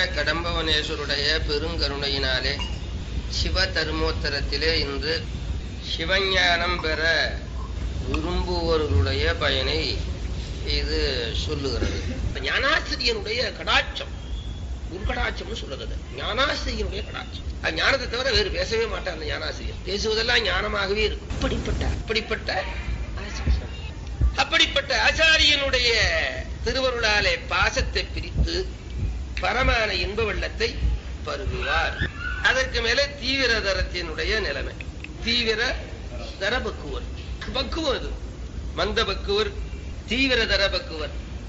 கடம்பவனேஸ்வருடைய பெருங்கருணையினாலே சிவ தர்மோத்தரத்திலே இன்று சிவஞானம் பெற விரும்புவோர்களுடைய பயனை இது சொல்லுகிறது ஞானாசிரியனுடைய கடாட்சம் குருகடாட்சம்னு சொல்லுறது ஞானாசிரியனுடைய கடாட்சம் அது ஞானத்தை தவிர வேறு பேசவே மாட்டார் அந்த ஞானாசிரியர் பேசுவதெல்லாம் ஞானமாகவே இருக்கும் அப்படிப்பட்ட அப்படிப்பட்ட ஆசிரியர். அப்படிப்பட்ட ஆச்சாரியனுடைய திருவருளாலே பாசத்தை பிரித்து பரமான இன்ப வெள்ளத்தை பருகுவார் அதற்கு மேலே தீவிர தரத்தினுடைய நிலைமை தீவிர தர பக்குவர் பக்குவம் அது மந்த பக்குவர் தீவிர தர பக்குவர்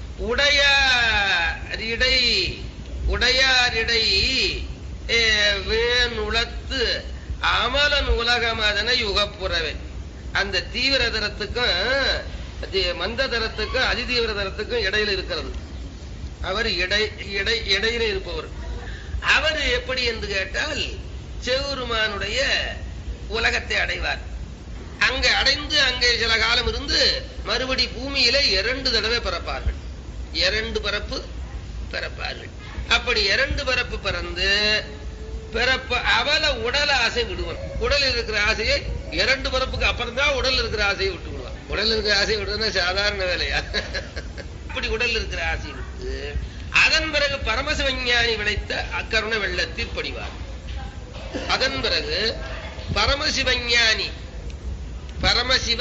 உடையாரிடை உடையாரிடை ஏ, வேணுளத்து அமலன் உலகம் அதனை யுகப்புறவே அந்த தீவிர தரத்துக்கும் தி- மந்த தரத்துக்கும் அதிதீவிர தரத்துக்கும் இடையில இருக்கிறது அவர் இடை இடை இடையில இருப்பவர் அவர் எப்படி என்று கேட்டால் செவுருமானுடைய உலகத்தை அடைவார் அங்க அடைந்து அங்கே சில காலம் இருந்து மறுபடி பூமியில இரண்டு தடவை பிறப்பார்கள் இரண்டு பிறப்பு பிறப்பார்கள் அப்படி இரண்டு பிறப்பு பிறந்து பிறப்பு அவல உடல் ஆசை விடுவான் உடல் இருக்கிற ஆசையை இரண்டு பிறப்புக்கு அப்புறம் தான் உடல் இருக்கிற ஆசையை விட்டு விடுவான் உடல் இருக்கிற ஆசையை விடுறதுன்னா சாதாரண வேலையா அப்படி உடல் இருக்கிற ஆசை விட்டு அதன் பிறகு பரமசிவஞானி விளைத்த அக்கருண வெள்ளத்தில் படிவார் அதன் பிறகு பரமசிவஞானி பரமசிவ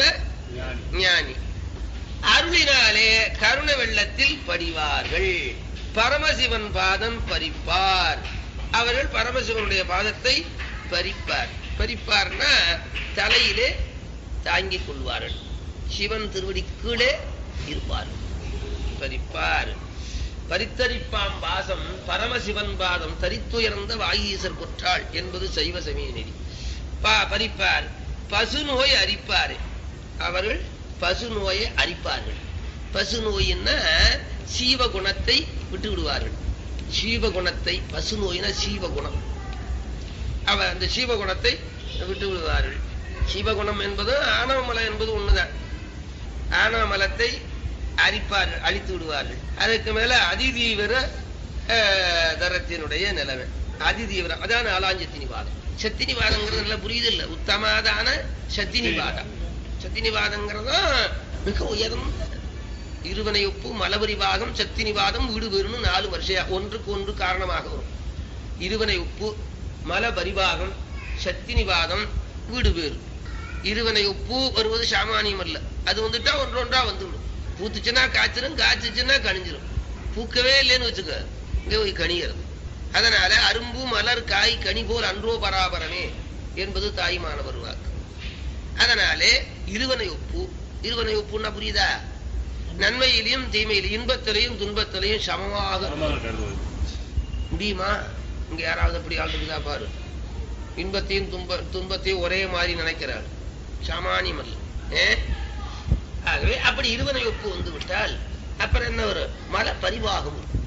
ஞானி அருளினாலே கருண வெள்ளத்தில் படிவார்கள் பரமசிவன் பாதம் பறிப்பார் அவர்கள் பரமசிவனுடைய பாதத்தை பறிப்பார் பறிப்பார்னா தலையிலே தாங்கிக் கொள்வார்கள் சிவன் திருவடி கீழே இருப்பார்கள் பறிப்பார் பரித்தரிப்பாம் பாசம் பரமசிவன் பாதம் தரித்துயர்ந்த வாயீசர் குற்றாள் என்பது சைவ சமய நெறி பா பறிப்பார் பசு நோய் அரிப்பாரு அவர்கள் பசு நோயை அரிப்பார்கள் பசு நோயின்னா சீவ குணத்தை விட்டு விடுவார்கள் சீவ குணத்தை பசு நோயினா சீவ குணம் அவ அந்த சீவ குணத்தை விட்டு விடுவார்கள் சீவகுணம் என்பது ஆணவமலம் என்பது ஒண்ணுதான் ஆணவமலத்தை அரிப்பார்கள் அழித்து விடுவார்கள் அதுக்கு மேல அதிதீவிர அஹ், தரத்தினுடைய நிலைமை அதிதீவிரம் அதான் நாலாஞ்சத்தினிவாதம் சத்தினிவாதங்கிறது நல்லா புரியுது இல்ல உத்தமாதான சத்தினிவாதம் சத்தினிவாதங்கிறதும் மிக உயர்ந்த இருவனை ஒப்பு மலபரிவாகம் சத்தினிவாதம் வீடு வேறுனு நாலு வருஷம் ஒன்றுக்கு ஒன்று காரணமாக வரும் இருவனை உப்பு மல பரிவாகம் சத்தினிவாதம் வீடு வேறு இருவனை உப்பு வருவது சாமானியம் அல்ல அது வந்துட்டா ஒன்றொன்றா வந்துவிடும் பூத்துச்சுன்னா காய்ச்சிரும் காய்ச்சிச்சுன்னா கணிஞ்சிரும் பூக்கவே இல்லைன்னு வச்சுக்க இங்க போய் கணிகிறது அதனால அரும்பு மலர் காய் கனி போல் அன்றோ பராபரமே என்பது தாய்மானவர் வாக்கு அதனாலே இருவனை ஒப்பு இருவனை ஒப்புன்னா புரியுதா நன்மையிலையும் தீமையிலையும் இன்பத்திலையும் துன்பத்திலையும் சமமாக முடியுமா இங்க யாராவது அப்படி ஆள் இருக்குதா பாரு இன்பத்தையும் துன்ப துன்பத்தையும் ஒரே மாதிரி நினைக்கிறார் சாமானியம் அல்ல ஏ? ஆகவே அப்படி இருவனை ஒப்பு வந்து விட்டால் அப்புறம் என்ன வரும் மல பரிவாகம் வரும்.